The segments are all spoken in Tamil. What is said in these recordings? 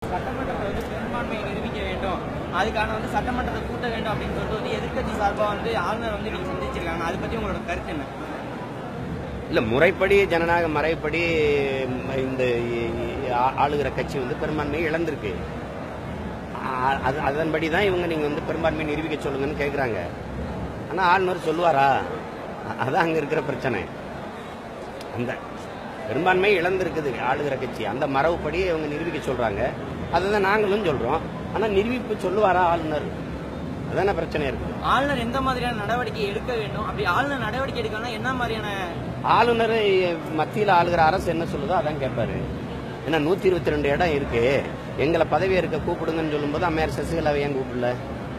சட்டமன்றத்தில் வந்து பெரும்பான்மையை நிரூபிக்க வேண்டும் அதுக்கான வந்து சட்டமன்றத்தை கூட்ட வேண்டும் அப்படின்னு சொல்லிட்டு வந்து எதிர்க்கட்சி சார்பாக வந்து ஆளுநர் வந்து நீங்க சந்திச்சிருக்காங்க அதை பத்தி உங்களோட கருத்து என்ன இல்ல முறைப்படி ஜனநாயக முறைப்படி ம், இந்த இ- இ- ஆ- ஆளுகிற கட்சி வந்து பெரும்பான்மையை இழந்திருக்கு ஆ- அது அதன்படி தான் இவங்க நீங்க வந்து பெரும்பான்மையை நிரூபிக்க சொல்லுங்கன்னு கேக்குறாங்க ஆனா ஆளுநர் சொல்லுவாரா அ- அதான் அங்க இருக்கிற பிரச்சனை அந்த பெரும்பான்மை இழந்திருக்குது ஆளுகிற கட்சி அந்த மரபுப்படி அவங்க நிரூபிக்க சொல்றாங்க அதுதான் நாங்களும் சொல்றோம் ஆனா நிரூபிப்பு சொல்லுவாரா ஆளுநர் அதான பிரச்சனை இருக்கு ஆளுநர் எந்த மாதிரியான நடவடிக்கை எடுக்க வேண்டும் அப்படி ஆளுநர் நடவடிக்கை எடுக்கணும்னா என்ன மாதிரியான ஆளுநர் மத்தியில் ஆளுகிற அரசு என்ன சொல்லுதோ அதான் கேட்பாரு ஏன்னா நூத்தி இருபத்தி ரெண்டு இடம் இருக்கு எங்களை பதவி இருக்க கூப்பிடுங்கன்னு சொல்லும்போது அம்மையார் சசிகலாவை ஏன் கூப்பிடல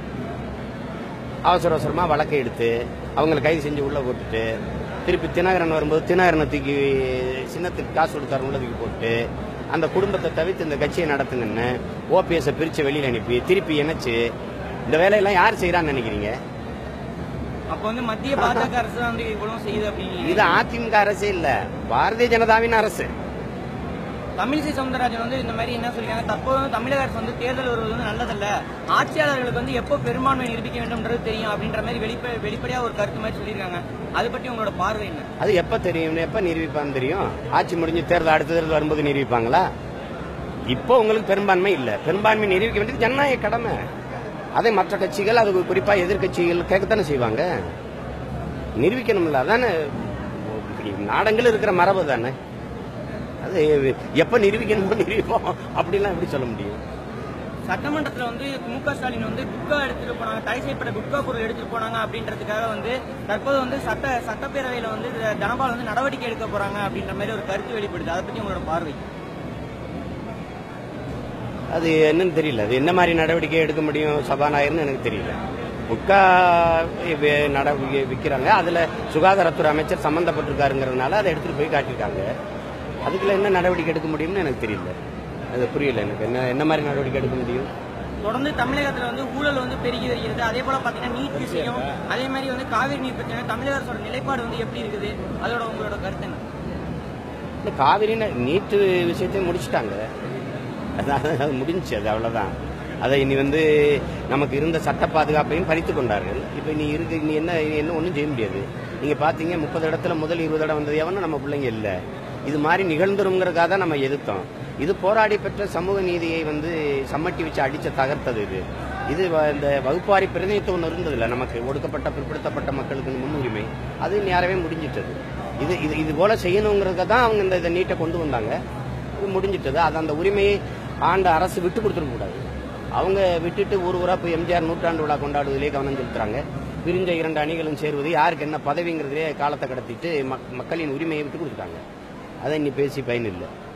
அவசர அவசரமா வழக்கை எடுத்து அவங்களை கைது செஞ்சு உள்ள போட்டுட்டு திருப்பி தினகரன் வரும்போது தினகரனை தூக்கி சின்னத்துக்கு காசு கொடுத்தாரு உள்ள தூக்கி போட்டு அந்த குடும்பத்தை தவிர்த்து இந்த கட்சியை நடத்துங்கன்னு ஓபிஎஸ் பிரிச்சு வெளியில அனுப்பி திருப்பி இணைச்சு இந்த வேலையெல்லாம் யார் செய்யறான்னு நினைக்கிறீங்க அப்ப வந்து மத்திய பாஜக அரசு தான் வந்து இவ்வளவு செய்யுது அப்படின்னு இது அதிமுக அரசே இல்ல பாரதிய ஜனதாவின் அரசு தமிழிசை சவுந்தரராஜன் வந்து இந்த மாதிரி என்ன சொல்லிருக்காங்க தற்போது வந்து தமிழக அரசு வந்து தேர்தல் வருவது வந்து நல்லதல்ல ஆட்சியாளர்களுக்கு வந்து எப்போ பெரும்பான்மை நிரூபிக்க வேண்டும்ன்றது தெரியும் அப்படின்ற மாதிரி வெளிப்ப வெளிப்படையா ஒரு கருத்து மாதிரி சொல்லியிருக்காங்க அதை பற்றி உங்களோட பார்வை என்ன அது எப்ப தெரியும் எப்ப நிரூபிப்பான்னு தெரியும் ஆட்சி முடிஞ்சு தேர்தல் அடுத்த தேர்தல் வரும்போது நிரூபிப்பாங்களா இப்போ உங்களுக்கு பெரும்பான்மை இல்ல பெரும்பான்மை நிரூபிக்க வேண்டியது ஜனநாயக கடமை அதை மற்ற கட்சிகள் அது குறிப்பா எதிர்க்கட்சிகள் கேட்கத்தானே செய்வாங்க நிரூபிக்கணும்ல அதானே நாடங்கள் இருக்கிற மரபு தானே அது எப்ப நிரூபிக்கணுமோ நிரூபிப்போம் அப்படிலாம் எப்படி சொல்ல முடியும் சட்டமன்றத்துல வந்து மு க ஸ்டாலின் வந்து குட்கா எடுத்துட்டு போனாங்க தடை செய்யப்பட்ட குட்கா பொருள் எடுத்துட்டு போனாங்க அப்படின்றதுக்காக வந்து தற்போது வந்து சட்ட சட்டப்பேரவையில வந்து தனபால் வந்து நடவடிக்கை எடுக்க போறாங்க அப்படின்ற மாதிரி ஒரு கருத்து வெளிப்படுது அதை பத்தி உங்களோட பார்வை அது என்னன்னு தெரியல அது என்ன மாதிரி நடவடிக்கை எடுக்க முடியும் சபாநாயகர்னு எனக்கு தெரியல உட்கா வி- நட வி- விக்கிறாங்க அதுல சுகாதாரத்துறை அமைச்சர் சம்பந்தப்பட்டிருக்காருங்கிறதுனால அதை எடுத்துட்டு போய் காட்டியிருக்காங்க அதுக்குள்ள என்ன நடவடிக்கை எடுக்க முடியும்னு எனக்கு தெரியல அது புரியல எனக்கு என்ன என்ன மாதிரி நடவடிக்கை எடுக்க முடியும் தொடர்ந்து தமிழகத்துல வந்து ஊழல் வந்து பெருகி வருகிறது அதே போல பாத்தீங்கன்னா நீட் விஷயம் அதே மாதிரி வந்து காவிரி நீர் பிரச்சனை தமிழக அரசோட நிலைப்பாடு வந்து எப்படி இருக்குது அதோட உங்களோட கருத்து என்ன இந்த காவிரி நீட்டு விஷயத்தையும் முடிச்சிட்டாங்க அதான் அது முடிஞ்சுச்சு அது அவ்வளவுதான் அதை இனி வந்து நமக்கு இருந்த சட்ட பாதுகாப்பையும் பறித்து கொண்டார்கள் இப்போ நீ இருக்கு நீ என்ன இனி என்ன ஒன்றும் செய்ய முடியாது நீங்க பாத்தீங்க முப்பது இடத்துல முதல் இருபது இடம் வந்தது எவனும் நம்ம பிள்ளைங்க இல்லை இது மாதிரி நிகழ்ந்துருங்கிறதுக்காக தான் நம்ம எதிர்த்தோம் இது போராடி பெற்ற சமூக நீதியை வந்து சம்மட்டி வச்சு அடிச்சு தகர்த்தது இது இது வ- இந்த வகுப்பாரி பிரதிநிதித்துவம் ஒன்று இருந்ததில்ல நமக்கு ஒடுக்கப்பட்ட பிற்படுத்தப்பட்ட மக்களுக்கு முன்னுரிமை அது நேரவே முடிஞ்சிட்டது இது இது இது போல செய்யணுங்கிறதுக்கு தான் அவங்க இந்த இதை நீட்டை கொண்டு வந்தாங்க இது முடிஞ்சிட்டது அது அந்த உரிமையை ஆண்ட அரசு விட்டு கொடுத்துட கூடாது அவங்க விட்டுட்டு ஊர் ஊரா போய் எம்ஜிஆர் நூற்றாண்டு விழா கொண்டாடுவதிலே கவனம் செலுத்துறாங்க பிரிஞ்ச இரண்டு அணிகளும் சேருவது யாருக்கு என்ன பதவிங்கிறதுலே காலத்தை கடத்திட்டு மக்- மக்களின் உரிமையை விட்டு கொடுத்துட்டாங்க அதை இன்னி பேசி பயன் இல்லை